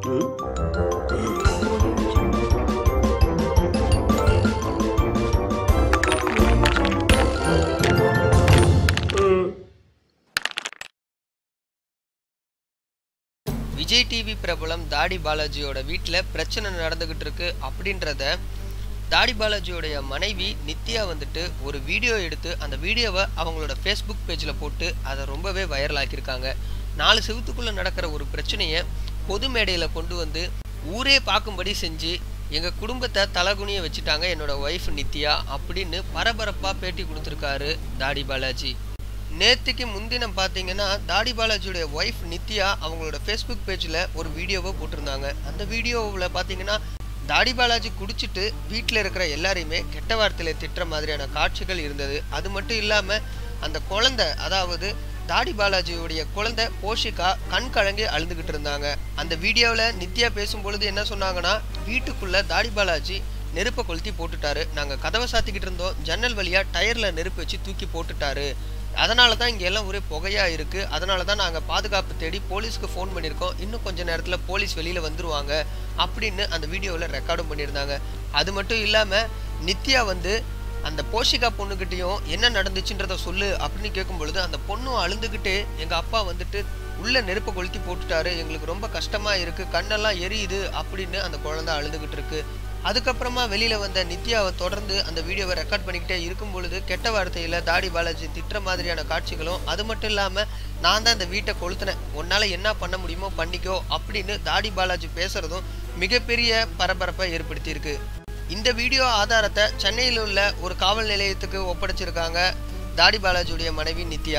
Vijay TV பிரபலம் தாடி பாலாஜியோட வீட்டில் பிரச்சனை நடந்துகிட்டு இருக்கு அப்படின்றத தாடி பாலாஜியோடைய மனைவி நித்யா வந்துட்டு ஒரு வீடியோ எடுத்து அந்த வீடியோவை அவங்களோட ஃபேஸ்புக் பேஜில் போட்டு அதை ரொம்பவே வைரல் ஆக்கியிருக்காங்க நாலு செவத்துக்குள்ளே நடக்கிற ஒரு பிரச்சனையை பொது மேடையில் கொண்டு வந்து ஊரே பார்க்கும்படி செஞ்சு எங்கள் குடும்பத்தை தலகுனிய வச்சுட்டாங்க என்னோட ஒய்ஃப் நித்யா அப்படின்னு பரபரப்பாக பேட்டி கொடுத்துருக்காரு தாடி பாலாஜி நேத்துக்கு முன்தினம் பார்த்தீங்கன்னா தாடி பாலாஜியோட ஒய்ஃப் நித்யா அவங்களோட ஃபேஸ்புக் பேஜில் ஒரு வீடியோவை போட்டிருந்தாங்க அந்த வீடியோவில் பார்த்தீங்கன்னா தாடி பாலாஜி குடிச்சிட்டு வீட்டில் இருக்கிற எல்லாரையுமே கெட்ட வார்த்தையில் திட்டுற மாதிரியான காட்சிகள் இருந்தது அது மட்டும் இல்லாமல் அந்த குழந்தை அதாவது தாடி பாலாஜியுடைய குழந்தை போஷிகா கண் கலங்கி அழுதுகிட்டு இருந்தாங்க அந்த வீடியோவில் நித்யா பேசும்பொழுது என்ன சொன்னாங்கன்னா வீட்டுக்குள்ள தாடி பாலாஜி நெருப்பை கொளுத்தி போட்டுட்டாரு நாங்கள் கதவை சாத்திக்கிட்டு இருந்தோம் ஜன்னல் வழியாக டயரில் நெருப்பு வச்சு தூக்கி போட்டுட்டாரு அதனால தான் இங்கே எல்லாம் ஒரே புகையாக இருக்குது அதனால தான் நாங்கள் பாதுகாப்பு தேடி போலீஸ்க்கு ஃபோன் பண்ணியிருக்கோம் இன்னும் கொஞ்ச நேரத்தில் போலீஸ் வெளியில் வந்துருவாங்க அப்படின்னு அந்த வீடியோவில் ரெக்கார்டும் பண்ணியிருந்தாங்க அது மட்டும் இல்லாமல் நித்யா வந்து அந்த போஷிகா பொண்ணுகிட்டயும் என்ன நடந்துச்சுன்றத சொல்லு அப்படின்னு கேட்கும் பொழுது அந்த பொண்ணும் அழுந்துக்கிட்டு எங்கள் அப்பா வந்துட்டு உள்ள நெருப்பை கொளுத்தி போட்டுட்டாரு எங்களுக்கு ரொம்ப கஷ்டமா இருக்கு கண்ணெல்லாம் எரியுது அப்படின்னு அந்த குழந்தை அழுதுகிட்டு இருக்கு அதுக்கப்புறமா வெளியில வந்த நித்யாவை தொடர்ந்து அந்த வீடியோவை ரெக்கார்ட் பண்ணிக்கிட்டே இருக்கும் பொழுது கெட்ட வார்த்தையில தாடி பாலாஜி திட்டுற மாதிரியான காட்சிகளும் அது மட்டும் இல்லாம நான் தான் இந்த வீட்டை கொளுத்தினேன் உன்னால என்ன பண்ண முடியுமோ பண்ணிக்கோ அப்படின்னு தாடி பாலாஜி பேசுறதும் மிகப்பெரிய பரபரப்பை ஏற்படுத்தியிருக்கு இந்த வீடியோ ஆதாரத்தை சென்னையில் உள்ள ஒரு காவல் நிலையத்துக்கு ஒப்படைச்சிருக்காங்க தாடி பாலாஜியுடைய மனைவி நித்யா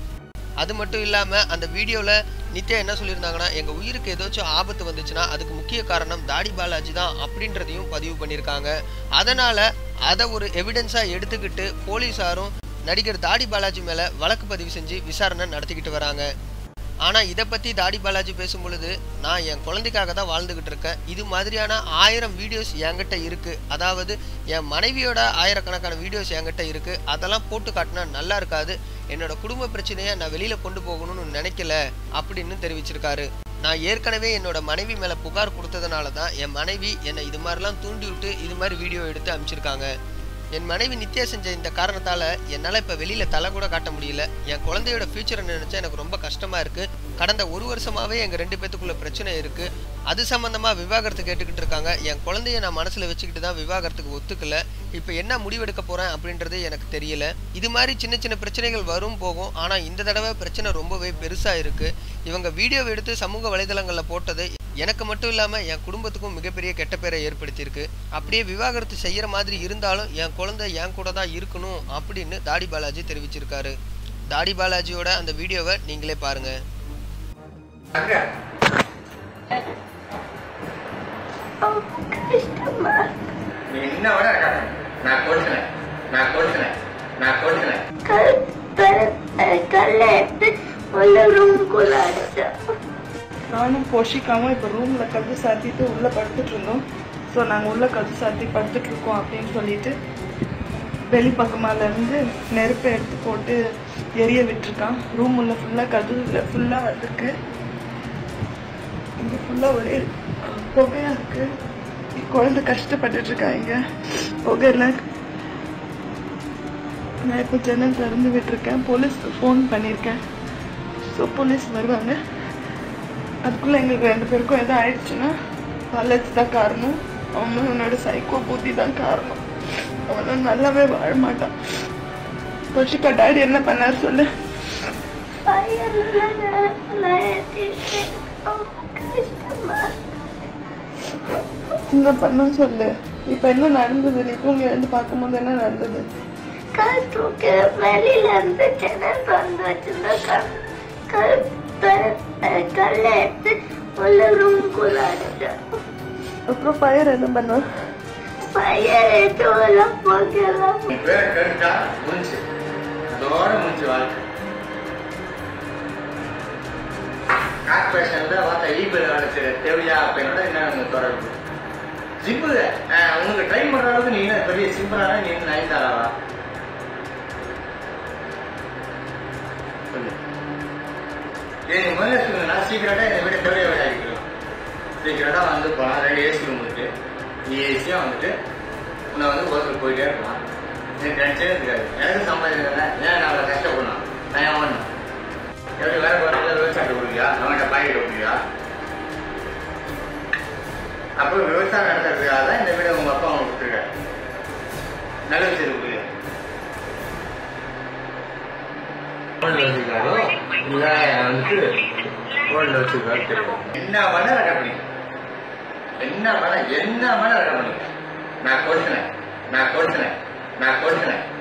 அது மட்டும் இல்லாமல் அந்த வீடியோவில் நித்யா என்ன சொல்லியிருந்தாங்கன்னா எங்கள் உயிருக்கு ஏதாச்சும் ஆபத்து வந்துச்சுன்னா அதுக்கு முக்கிய காரணம் தாடி பாலாஜி தான் அப்படின்றதையும் பதிவு பண்ணியிருக்காங்க அதனால் அதை ஒரு எவிடன்ஸாக எடுத்துக்கிட்டு போலீஸாரும் நடிகர் தாடி பாலாஜி மேலே வழக்கு பதிவு செஞ்சு விசாரணை நடத்திக்கிட்டு வராங்க ஆனால் இதை பற்றி தாடி பாலாஜி பேசும் பொழுது நான் என் குழந்தைக்காக தான் வாழ்ந்துக்கிட்டு இருக்கேன் இது மாதிரியான ஆயிரம் வீடியோஸ் என்கிட்ட இருக்குது அதாவது என் மனைவியோட ஆயிரக்கணக்கான வீடியோஸ் என்கிட்ட இருக்குது அதெல்லாம் போட்டு காட்டினா நல்லா இருக்காது என்னோட குடும்ப பிரச்சனையை நான் வெளியில் கொண்டு போகணும்னு நினைக்கல அப்படின்னு தெரிவிச்சிருக்காரு நான் ஏற்கனவே என்னோட மனைவி மேலே புகார் கொடுத்ததுனால தான் என் மனைவி என்னை இது மாதிரிலாம் தூண்டி விட்டு இது மாதிரி வீடியோ எடுத்து அனுப்பிச்சிருக்காங்க என் மனைவி நித்யா செஞ்ச இந்த காரணத்தால் என்னால் இப்போ வெளியில் தலை கூட காட்ட முடியல என் குழந்தையோட ஃபியூச்சரை நினச்சா எனக்கு ரொம்ப கஷ்டமாக இருக்குது கடந்த ஒரு வருஷமாகவே எங்கள் ரெண்டு பேத்துக்குள்ள பிரச்சனை இருக்குது அது சம்மந்தமாக விவாகரத்து கேட்டுக்கிட்டு இருக்காங்க என் குழந்தைய நான் மனசில் வச்சுக்கிட்டு தான் விவாகரத்துக்கு ஒத்துக்கல இப்போ என்ன முடிவெடுக்க போகிறேன் அப்படின்றது எனக்கு தெரியல இது மாதிரி சின்ன சின்ன பிரச்சனைகள் வரும் போகும் ஆனால் இந்த தடவை பிரச்சனை ரொம்பவே பெருசாக இருக்குது இவங்க வீடியோவை எடுத்து சமூக வலைதளங்களில் போட்டது எனக்கு மட்டும் இல்லாமல் என் குடும்பத்துக்கும் மிகப்பெரிய கெட்ட பேரை ஏற்படுத்தியிருக்கு அப்படியே விவாகரத்து செய்கிற மாதிரி இருந்தாலும் என் குழந்தை என் கூட தான் இருக்கணும் அப்படின்னு தாடி பாலாஜி தெரிவிச்சிருக்காரு தாடி பாலாஜியோட அந்த வீடியோவை நீங்களே பாருங்க நீ என்ன வேணா இருக்காங்க நான் கொடுத்தனேன் நான் கொடுத்தனேன் நான் கொடுத்தனேன் கல்ல எடுத்து உள்ள ரூம்குள்ள அடிச்சேன் நானும் போஷிக்காவும் இப்போ ரூமில் கதவு சாத்திட்டு உள்ளே படுத்துட்டு இருந்தோம் ஸோ நாங்கள் உள்ளே கதவு சாத்தி படுத்துட்டு இருக்கோம் அப்படின்னு சொல்லிட்டு வெளி பக்கமாலேருந்து நெருப்பை எடுத்து போட்டு எரிய விட்டுருக்கான் ரூம் உள்ள ஃபுல்லாக கதவுல ஃபுல்லாக இருக்கு இங்கே ஃபுல்லாக ஒரே புகையாக இருக்கு குழந்தை கஷ்டப்பட்டுட்டு இருக்காங்க புகையில் நான் இப்போ ஜன்னல் திறந்து விட்டுருக்கேன் போலீஸ்க்கு ஃபோன் பண்ணியிருக்கேன் ஸோ போலீஸ் வருவாங்க அதுக்குள்ளே எங்களுக்கு ரெண்டு பேருக்கும் எதாவது ஆயிடுச்சுன்னா பாலாஜி தான் காரணம் அவனும் உன்னோட சைக்கோ புத்தி தான் காரணம் அவனும் நல்லாவே வாழ மாட்டான் பொஷிகா டாடி என்ன பண்ணார் சொல்லு ஃபயர்ல ஏற்றிட்டு கஷ்டமா என்ன பண்ண சொல்லு இப்போ என்ன நடந்தது நீ தூங்கி எழுந்து பார்க்கும்போது என்ன நடந்தது கல் தூக்கி வெளியில இருந்து ஜன்னல் திறந்து வச்சிருந்தா கல் கல் திற- கல்ல எடுத்து உள்ள ரூம்குள்ள அடிச்சேன் அப்புறம் ஃபயர் என்ன பண்ணுவேன் ஃபயர் எடுத்து உள்ள போகலாம் உன் பேரை கேட்டா முடிஞ்சு அதோட முடிஞ்சு வாழ்க்கை கார்பரேஷன்ல பார்த்தா ஈபில் வேலை செய்யற தேவையா அப்படின்னோட என்ன தொடர்பு சிம்பிள் உங்களுக்கு ட்ரை பண்ற அளவுக்கு நீ என்ன பெரிய சிம்பிளான நீ என்ன நயன்தாராவா சொல்லு ஏன் நீ முதல்ல சொல்லுங்க நான் சீக்கிரட்டா என்னை விட தேவையா விட ஆகிக்கலாம் சீக்கிரட்டாக வந்து போகலாம் ரெண்டு ஏசி ரூம் இருக்கு ஈஸியாக வந்துட்டு உன்னை வந்து ஒருத்தர் போயிட்டே இருக்கலாம் எனக்கு டென்ஷனே இருக்காது எனக்கு சம்பாதிக்கிறேன் ஏன் நான் அவளை கஷ்டப்படணும் நான் ஏன் ஓடணும் எப்படி வேற பார்த்து விவசாயத்தை கொடுக்குறியா அவன்கிட்ட பாக்கெட் கொடுக்குறியா அப்போ விவசாயம் நடத்துறதுக்காக தான் இந்த வீடு உங்க அப்பா அவங்க கொடுத்துருக்காரு நல்ல விஷயம் கொடுக்குறியா கோல்டு வச்சிருக்காரோ இல்லை வந்துட்டு கோல்டு வச்சிருக்காரு தெரியும் என்ன பண்ண ரெக்கார்ட் பண்ணிக்க என்ன பண்ண என்ன பண்ண ரெக்கார்ட் பண்ணிக்க நான் கொடுத்தனேன் நான் கொடுத்தனேன் நான் கொடுத்தனேன்